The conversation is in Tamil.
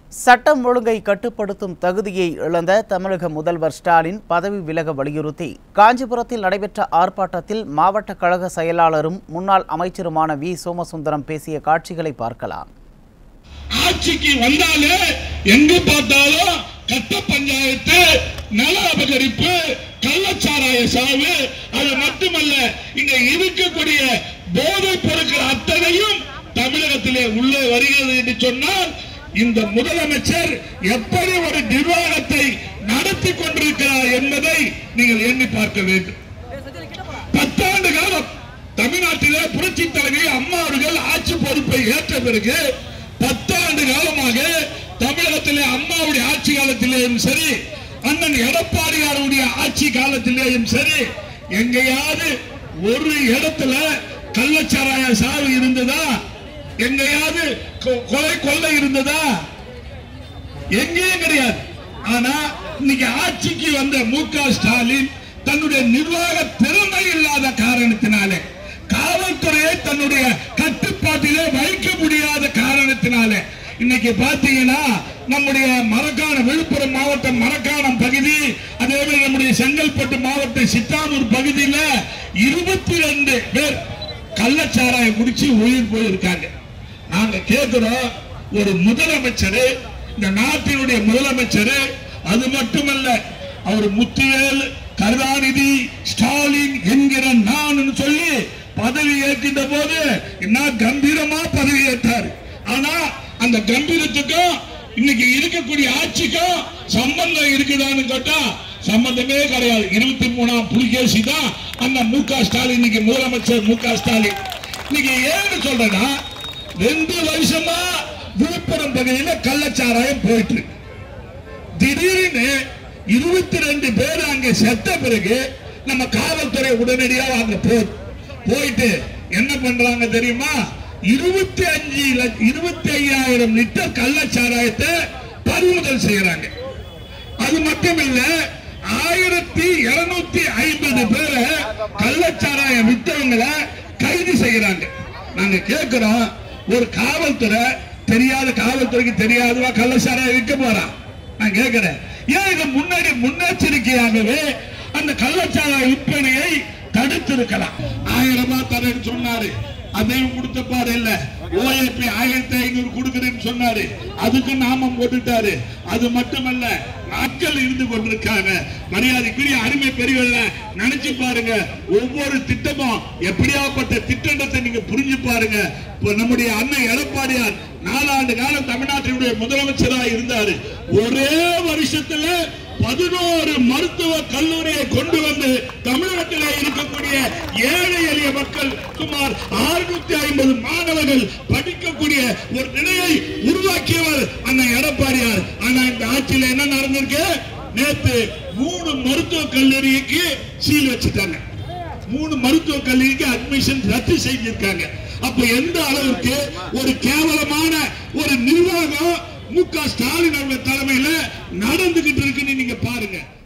சட்டம் ஒழுங்கை கட்டுப்படுத்தும் தகுதியை இழந்த தமிழக முதல்வர் ஸ்டாலின் பதவி விலக வலியுறுத்தி காஞ்சிபுரத்தில் நடைபெற்ற ஆர்ப்பாட்டத்தில் மாவட்ட கழக செயலாளரும் முன்னாள் அமைச்சருமான வி சோமசுந்தரம் பேசிய காட்சிகளை பார்க்கலாம் ஆட்சிக்கு வந்தாலே எங்க பார்த்தாலும் கட்ட பஞ்சாயத்து நல அபகரிப்பு கள்ளச்சாராய சாவு அது மட்டுமல்ல இங்க இருக்கக்கூடிய போதைப் பொருட்கள் அத்தனையும் தமிழகத்திலே உள்ளே வருகிறது என்று சொன்னால் இந்த முதலமைச்சர் எப்படி ஒரு நிர்வாகத்தை நடத்தி கொண்டிருக்கிறார் என்பதை நீங்கள் எண்ணி பார்க்க வேண்டும் பத்தாண்டு காலம் தமிழ்நாட்டிலே புரட்சி தலைவி அம்மா அவர்கள் ஆட்சி பொறுப்பை ஏற்ற பிறகு பத்தாண்டு காலமாக தமிழகத்திலே அம்மாவுடைய ஆட்சி காலத்திலேயும் சரி அண்ணன் எடப்பாடியாருடைய ஆட்சி காலத்திலேயும் சரி எங்கேயாவது ஒரு இடத்துல கள்ளச்சாராய சாவு இருந்ததா எங்கேயாவது கொ- கொலை கொள்ளை இருந்ததா எங்கேயும் கிடையாது ஆனா இன்னைக்கு ஆட்சிக்கு வந்த மு க ஸ்டாலின் தன்னுடைய நிர்வாக திறமை இல்லாத காரணத்தினாலே காவல்துறையை தன்னுடைய கட்டுப்பாட்டிலே வைக்க முடியாத காரணத்தினாலே இன்னைக்கு பாத்தீங்கன்னா நம்முடைய மரக்காண விழுப்புரம் மாவட்டம் மரக்காணம் பகுதி அதே மாதிரி நம்முடைய செங்கல்பட்டு மாவட்டம் சித்தாமூர் பகுதியில இருபத்தி ரெண்டு பேர் கள்ளச்சாராயம் குடிச்சு உயிர் போயிருக்காங்க நாங்க கேட்கிறோம் ஒரு முதலமைச்சர் இந்த நாட்டினுடைய முதலமைச்சர் அது மட்டுமல்ல அவர் முத்துவேல் கருணாநிதி ஸ்டாலின் என்கிற நான் சொல்லி பதவி ஏற்கின்ற போது என்ன கம்பீரமா பதவி ஏற்றார் ஆனா அந்த கம்பீரத்துக்கும் இன்னைக்கு இருக்கக்கூடிய ஆட்சிக்கும் சம்பந்தம் இருக்குதான்னு கேட்டா சம்பந்தமே கிடையாது இருபத்தி மூணாம் புலிகேசி தான் அந்த மு க ஸ்டாலின் இன்னைக்கு முதலமைச்சர் மு க ஸ்டாலின் இன்னைக்கு ஏன்னு சொல்றேன்னா ரெண்டு வருஷமா விழுப்புரம் பகுதியில கள்ளச்சாராயம் போயிட்டு இருக்கு. திடீர்னு இருபத்தி ரெண்டு பேர் அங்க செத்த பிறகு நம்ம காவல்துறை உடனடியாக அங்க போகுது போயிட்டு என்ன பண்றாங்க தெரியுமா இருபத்தி அஞ்சு இருபத்தி ஐயாயிரம் லிட்டர் கள்ளச்சாராயத்தை பறிமுதல் செய்யறாங்க அது மட்டும் இல்ல ஆயிரத்தி இருநூத்தி ஐம்பது பேரை கள்ளச்சாராயம் வித்தவங்களை கைது செய்யறாங்க நாங்க கேட்கிறோம் ஒரு காவல்துறை தெரியாத காவல்துறைக்கு தெரியாதவா கள்ளச்சாராயம் விற்க போறான் நான் கேட்கிறேன் ஏன் இது முன்னாடி முன்னெச்சரிக்கையாகவே அந்த கள்ளச்சாராய விற்பனையை தடுத்திருக்கலாம் ஆயிரம் ரூபாய் தரேன்னு சொன்னாரு அதையும் கொடுத்த பாடு இல்ல ஓஏபி ஆயிரத்தி ஐநூறு கொடுக்குறேன்னு சொன்னாரு அதுக்கு நாமம் போட்டுட்டாரு அது மட்டுமல்ல நாட்கள் இருந்து கொண்டிருக்காங்க மரியாதைக்குரிய அருமை பெரியவர்கள நினைச்சு பாருங்க ஒவ்வொரு திட்டமும் எப்படியாப்பட்ட திட்டத்தை நீங்க புரிஞ்சு பாருங்க இப்ப நம்முடைய அண்ணன் எடப்பாடியார் நாலாண்டு காலம் தமிழ்நாட்டினுடைய முதலமைச்சராக இருந்தாரு ஒரே வருஷத்துல பதினோரு மருத்துவ கல்லூரியை கொண்டு வந்து தமிழகத்தில் இருக்கக்கூடிய ஏழை எளிய மக்கள் சுமார் 650 ஐம்பது மாணவர்கள் படிக்கக்கூடிய ஒரு நிலையை உருவாக்கியவர் அண்ணன் எடப்பாடியார் ஆனா இந்த ஆட்சியில் என்ன நடந்திருக்கு நேத்து மூணு மருத்துவ கல்லூரிக்கு சீல் வச்சுட்டாங்க மூணு மருத்துவ கல்லூரிக்கு அட்மிஷன் ரத்து செஞ்சிருக்காங்க அப்ப எந்த அளவுக்கு ஒரு கேவலமான ஒரு நிர்வாகம் மு க ஸ்டாலின் அவர்கள் தலைமையில நடந்துகிட்டு இருக்குன்னு நீங்க பாருங்க